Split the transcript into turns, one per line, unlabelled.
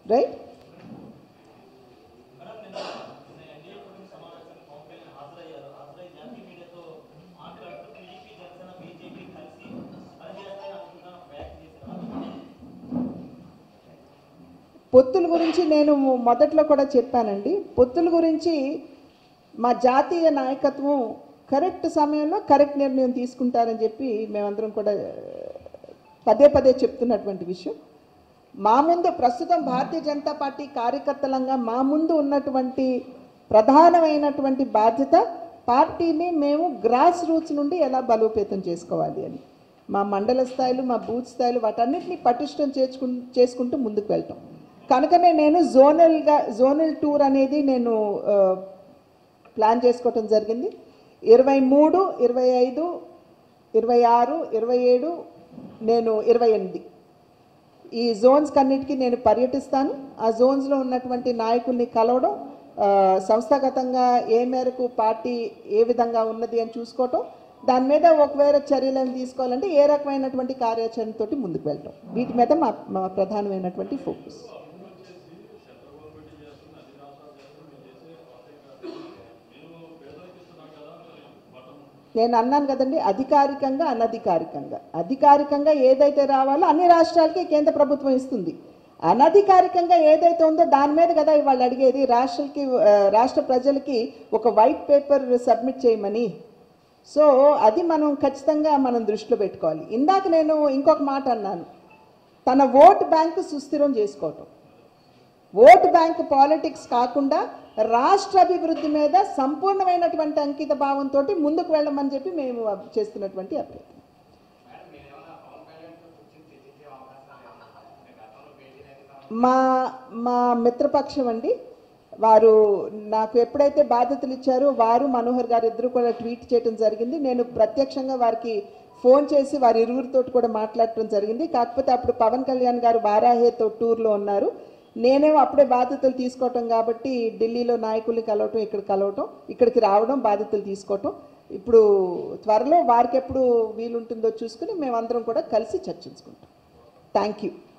right పొత్తుల గురించి నేను మొదట్లో కూడా చెప్పానండి పొత్తుల గురించి మా జాతీయ నాయకత్వం కరెక్ట్ సమయంలో కరెక్ట్ నిర్ణయం తీసుకుంటారని చెప్పి మేమందరం కూడా పదే పదే చెప్తున్నటువంటి విషయం మా ముందు ప్రస్తుతం భారతీయ జనతా పార్టీ కార్యకర్తలంగా మా ముందు ఉన్నటువంటి ప్రధానమైనటువంటి బాధ్యత పార్టీని మేము గ్రాస్ రూట్స్ నుండి ఎలా బలోపేతం చేసుకోవాలి అని మా మండల స్థాయిలు మా బూత్ స్థాయిలు వాటన్నిటిని పటిష్టం చేసుకు చేసుకుంటూ ముందుకు వెళ్తాం కనుకనే నేను జోనల్గా జోనల్ టూర్ అనేది నేను ఆ, ప్లాన్ చేసుకోవటం జరిగింది ఇరవై మూడు ఇరవై ఐదు ఇరవై ఆరు ఇరవై ఏడు నేను ఇరవై ఎనిమిది ఈ జోన్స్ కన్నిటికీ నేను పర్యటిస్తాను ఆ జోన్స్లో ఉన్నటువంటి నాయకుల్ని కలవడం ఆ, సంస్థాగతంగా ఏ మేరకు పార్టీ ఏ విధంగా ఉన్నది అని చూసుకోవటం దాని మీద ఒకవేళ చర్యలను తీసుకోవాలంటే ఏ రకమైనటువంటి కార్యాచరణతోటి ముందుకు వెళ్ళటం వీటి మీద మా మా ప్రధానమైనటువంటి ఫోకస్ నేను అన్నాను కదండి అధికారికంగా అనధికారికంగా అధికారికంగా ఏదైతే రావాలో అన్ని రాష్ట్రాలకి కేంద్ర ప్రభుత్వం ఇస్తుంది అనధికారికంగా ఏదైతే ఉందో దాని మీద కదా ఇవాళ అడిగేది రాష్ట్రాలకి ఆ, రాష్ట్ర ప్రజలకి ఒక వైట్ పేపర్ సబ్మిట్ చేయమని సో అది మనం ఖచ్చితంగా మనం దృష్టిలో పెట్టుకోవాలి ఇందాక నేను ఇంకొక మాట అన్నాను తన ఓట్ బ్యాంకు సుస్థిరం చేసుకోవటం ఓటు బ్యాంక్ పాలిటిక్స్ కాకుండా రాష్ట్ర అభివృద్ధి మీద సంపూర్ణమైనటువంటి అంకిత భావంతో ముందుకు వెళ్ళమని చెప్పి మేము అబ్- చేస్తున్నటువంటి అభ్యర్థన మా మా మిత్రపక్షం అండి వారు నాకు ఎప్పుడైతే బాధ్యతలు ఇచ్చారో వారు మనోహర్ గారు ఇద్దరు కూడా ట్వీట్ చేయడం జరిగింది నేను ప్రత్యక్షంగా వారికి ఫోన్ చేసి వారి ఇరువురితో కూడా మాట్లాడటం జరిగింది కాకపోతే అప్పుడు పవన్ కళ్యాణ్ గారు వారాహేతో టూర్లో ఉన్నారు నేనేమో అప్పుడే బాధ్యతలు తీసుకోవటం కాబట్టి ఢిల్లీలో నాయకుల్ని కలవటం ఇక్కడ కలవటం ఇక్కడికి రావడం బాధ్యతలు తీసుకోవటం ఇప్పుడు త్వరలో వారికి ఎప్పుడు వీలుంటుందో చూసుకుని మేమందరం కూడా కలిసి చర్చించుకుంటాం థ్యాంక్ యూ